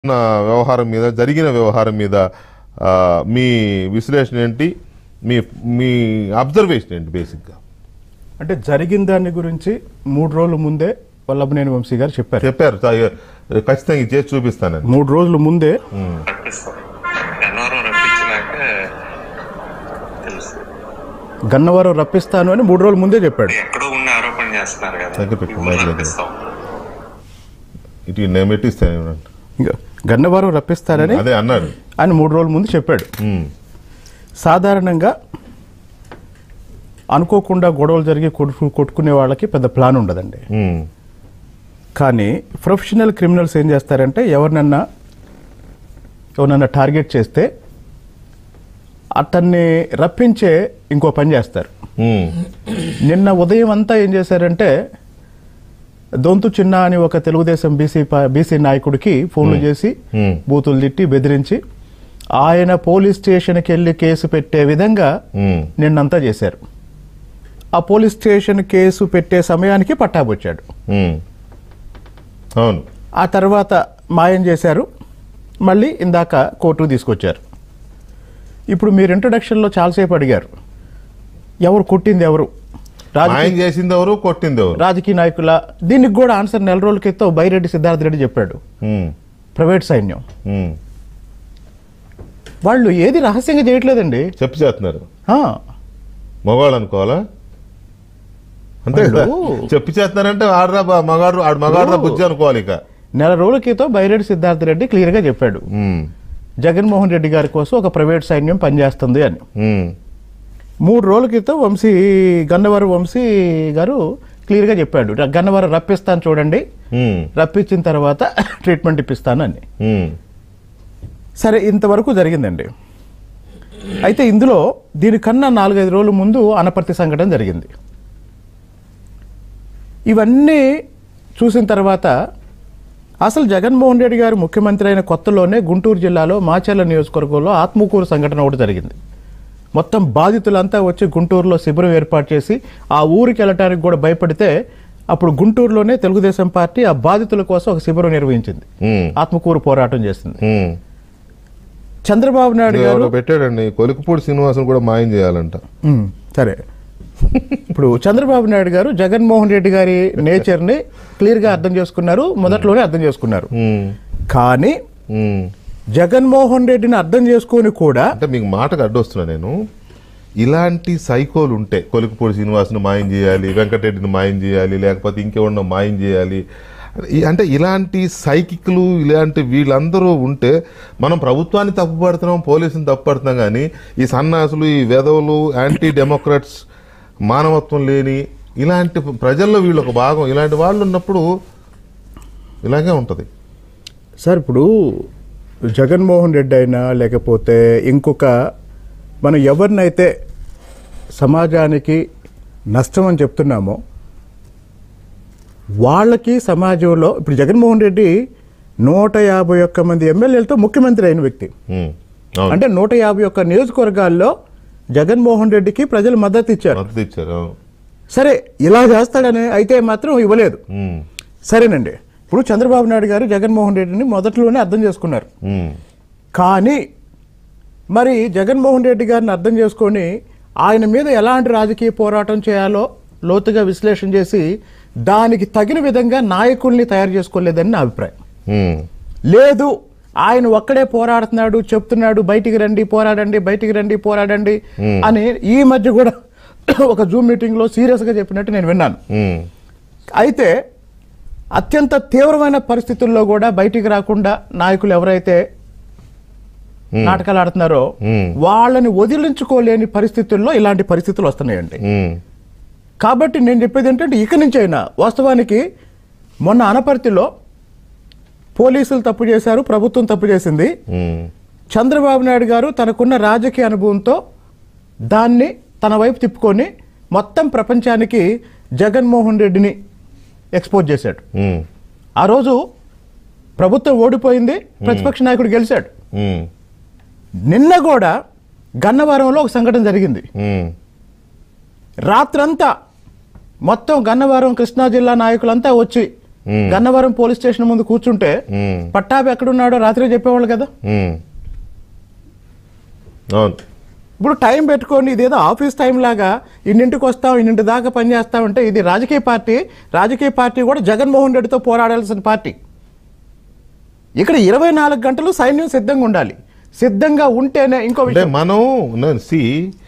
ఉన్న వ్యవహారం మీద జరిగిన వ్యవహారం మీద ఆ, మీ విశ్లేషణ ఏంటి మీ మీ అబ్జర్వేషన్ ఏంటి బేసిక్గా అంటే జరిగిన దాని గురించి మూడు రోజుల ముందే వల్లభనేని వంశీ గారు చెప్పారు చెప్పారు తా- ఖచ్చితంగా ఇది చేసి చూపిస్తానని మూడు రోజుల ముందే రప్పిస్తాం గన్నవరం రప్పించినాక తెలుసు గన్నవరం రప్పిస్తాను అని మూడు రోజుల ముందే చెప్పాడు ఎక్కడో ఉన్న ఆరోపణ చేస్తున్నారు కదా దగ్గర పెట్టు, ఇప్పుడు మైక్ దగ్గర. రప్పిస్తాం ఇటు నేను పెట్టిస్తాను ఇంకా గన్నవరం రప్పిస్తానని అదే అన్నాడు ఆయన మూడు రోజుల ముందు చెప్పాడు ఉమ్, సాధారణంగా అనుకోకుండా గొడవలు జరిగి కొట్టు కొట్టుకునే వాళ్ళకి పెద్ద ప్లాన్ ఉండదండి ఉమ్, కానీ ప్రొఫెషనల్ క్రిమినల్స్ ఏం చేస్తారంటే ఎవరినన్నా ఎవరినన్నా టార్గెట్ చేస్తే అతన్ని రప్పించే ఇంకో పని చేస్తారు ఉమ్, నిన్న ఉదయం అంతా ఏం చేశారంటే దొంతు చిన్న అని ఒక తెలుగుదేశం బీసీ పా- బీసీ నాయకుడికి ఫోన్లు చేసి ఉమ్, బూతులు తిట్టి బెదిరించి ఆయన పోలీస్ స్టేషన్కి వెళ్ళి కేసు పెట్టే విధంగా ఉమ్, నిన్నంతా చేశారు ఆ పోలీస్ స్టేషన్ కేసు పెట్టే సమయానికి పట్టాబొచ్చాడు ఉమ్. అవును ఆ తర్వాత మాయం చేశారు మళ్ళీ ఇందాక కోర్టుకు తీసుకొచ్చారు ఇప్పుడు మీరు ఇంట్రొడక్షన్లో చాలాసేపు అడిగారు ఎవరు కొట్టింది ఎవరు రాజకీయ మాయం చేసింది ఎవరు కొట్టింది ఎవరు రాజకీయ నాయకుల దీనికి కూడా ఆన్సర్ నెల రోజుల క్రితం బైరెడ్డి సిద్ధార్థ రెడ్డి చెప్పాడు ఉమ్, ప్రైవేట్ సైన్యం ఉమ్. వాళ్ళు ఏది రహస్యంగా చేయట్లేదండి చెప్పి చేస్తున్నారు ఆ, మగవాళ్ళు అనుకోవాలా అంతే కదా వాళ్ళు- చెప్పి చేస్తున్నారంటే ఆడరా బా- మగాడు ఆడు మగాడురా బుజ్జి అనుకోవాలి ఇక నెల రోజుల క్రితం బైరెడ్డి సిద్ధార్థ రెడ్డి క్లియర్గా చెప్పాడు ఉమ్, జగన్మోహన్ రెడ్డి గారి కోసం ఒక ప్రైవేట్ సైన్యం పనిచేస్తుంది అని ఉమ్, మూడు రోజుల క్రితం వంశీ గన్నవరం వంశీ గారు క్లియర్గా చెప్పాడు ర- గన్నవరం రప్పిస్తాను చూడండి ఉమ్, రప్పించిన తర్వాత ట్రీట్మెంట్ ఇప్పిస్తాను అని ఉమ్, సరే ఇంతవరకు జరిగిందండి అయితే ఇందులో దీనికన్నా నాలుగైదు రోజుల ముందు అనపర్తి సంఘటన జరిగింది ఇవన్నీ చూసిన తర్వాత అసలు జగన్మోహన్ రెడ్డి గారు ముఖ్యమంత్రి అయిన కొత్తలోనే గుంటూరు జిల్లాలో మాచర్ల నియోజకవర్గంలో ఆత్మకూరు సంఘటన ఒకటి జరిగింది మొత్తం బాధితులంతా వచ్చి గుంటూరులో శిబిరం ఏర్పాటు చేసి ఆ ఊరికి వెళ్ళటానికి కూడా భయపడితే అప్పుడు గుంటూరులోనే తెలుగుదేశం పార్టీ ఆ బాధితుల కోసం ఒక శిబిరం నిర్వహించింది ఉమ్, ఆత్మకూరు పోరాటం చేసింది ఉమ్. చంద్రబాబు నాయుడు గారు ఎవరో పెట్టాడండి కొలికపూడి శ్రీనివాసం కూడా మాయం చేయాలంట ఉమ్, సరే ఇప్పుడు చంద్రబాబు నాయుడు గారు జగన్మోహన్ రెడ్డి గారి నేచర్ని క్లియర్గా అర్థం చేసుకున్నారు మొదట్లోనే అర్థం చేసుకున్నారు ఉమ్, కానీ ఉమ్. జగన్మోహన్ రెడ్డిని అర్థం చేసుకొని కూడా అంటే మీకు మాటకు అడ్డొస్తున్నా నేను ఇలాంటి సైకోలు ఉంటే కొలికపూడి శ్రీనివాసుని మాయం చేయాలి వెంకటరెడ్డిని మాయం చేయాలి లేకపోతే ఇంకెవరినో మాయం చేయాలి ఈ- అంటే ఇలాంటి సైకిక్లు ఇలాంటి వీళ్ళందరూ ఉంటే మనం ప్రభుత్వాన్ని తప్పుపడుతున్నాం పోలీసుని తప్పుపడుతున్నాం కానీ ఈ సన్నాసులు ఈ వెధవలు యాంటీ డెమోక్రాట్స్ మానవత్వం లేని ఇలాంటి ప్రజల్లో వీళ్ళు ఒక భాగం ఇలాంటి వాళ్ళు ఉన్నప్పుడు ఇలాగే ఉంటుంది సార్ ఇప్పుడు జగన్మోహన్ రెడ్డి అయినా లేకపోతే ఇంకొక మనం ఎవరినైతే సమాజానికి నష్టం అని చెప్తున్నామో వాళ్ళకి సమాజంలో ఇప్పుడు జగన్మోహన్ రెడ్డి నూట యాభై ఒక్క మంది ఎమ్మెల్యేలతో ముఖ్యమంత్రి అయిన వ్యక్తి ఉమ్, అవును అంటే నూట యాభై ఒక్క నియోజకవర్గాల్లో జగన్మోహన్ రెడ్డికి ప్రజలు మద్దతు ఇచ్చారు మద్దతు ఇచ్చారు అవును. సరే ఇలా చేస్తాడని అయితే మాత్రం ఇవ్వలేదు ఉమ్, సరేనండి ఇప్పుడు చంద్రబాబు నాయుడు గారు జగన్మోహన్ రెడ్డిని మొదట్లోనే అర్థం చేసుకున్నారు ఉమ్, కానీ మరి జగన్మోహన్ రెడ్డి గారిని అర్థం చేసుకొని ఆయన మీద ఎలాంటి రాజకీయ పోరాటం చేయాలో లోతుగా విశ్లేషణ చేసి దానికి తగిన విధంగా నాయకుల్ని తయారు చేసుకోలేదని నా అభిప్రాయం ఉమ్, లేదు ఆయన ఒక్కడే పోరాడుతున్నాడు చెప్తున్నాడు బయటికి రండి పోరాడండి బయటికి రండి పోరాడండి అని ఈ మధ్య కూడా ఒక జూమ్ మీటింగ్లో సీరియస్గా చెప్పినట్టు నేను విన్నాను ఉమ్. అయితే అత్యంత తీవ్రమైన పరిస్థితుల్లో కూడా బయటికి రాకుండా నాయకులు ఎవరైతే నాటకాలు ఆడుతున్నారో Hmm. వాళ్ళని వదిలించుకోలేని పరిస్థితుల్లో ఇలాంటి పరిస్థితులు వస్తున్నాయండి ఉమ్, కాబట్టి నేను చెప్పేది ఏంటంటే ఇక నుంచి అయినా వాస్తవానికి మొన్న అనపర్తిలో పోలీసులు తప్పు చేశారు ప్రభుత్వం తప్పు చేసింది ఉమ్, చంద్రబాబు నాయుడు గారు తనకున్న రాజకీయ అనుభవంతో దాన్ని తన వైపు తిప్పుకొని మొత్తం ప్రపంచానికి జగన్మోహన్ రెడ్డిని ఎక్స్పోజ్ చేశాడు ఉమ్, ఆ రోజు ప్రభుత్వం ఓడిపోయింది ప్రతిపక్ష నాయకుడు గెలిచాడు ఉమ్, నిన్న కూడా గన్నవరంలో ఒక సంఘటన జరిగింది ఉమ్, రాత్రంతా మొత్తం గన్నవరం కృష్ణా జిల్లా నాయకులంతా వచ్చి గన్నవరం పోలీస్ స్టేషన్ ముందు కూర్చుంటే ఉమ్, పట్టాభి ఎక్కడున్నాడో రాత్రి చెప్పేవాళ్ళు కదా ఉమ్. అవును ఇప్పుడు టైం పెట్టుకొని ఇదేదో ఆఫీస్ టైం లాగా ఇన్నింటికి వస్తాం ఇన్నింటి దాకా పనిచేస్తామంటే ఇది రాజకీయ పార్టీ రాజకీయ పార్టీ కూడా జగన్మోహన్ రెడ్డితో పోరాడాల్సిన పార్టీ ఇక్కడ ఇరవై నాలుగు గంటలు సైన్యం సిద్ధంగా ఉండాలి సిద్ధంగా ఉంటేనే ఇంకో అంటే విషయం మనం సి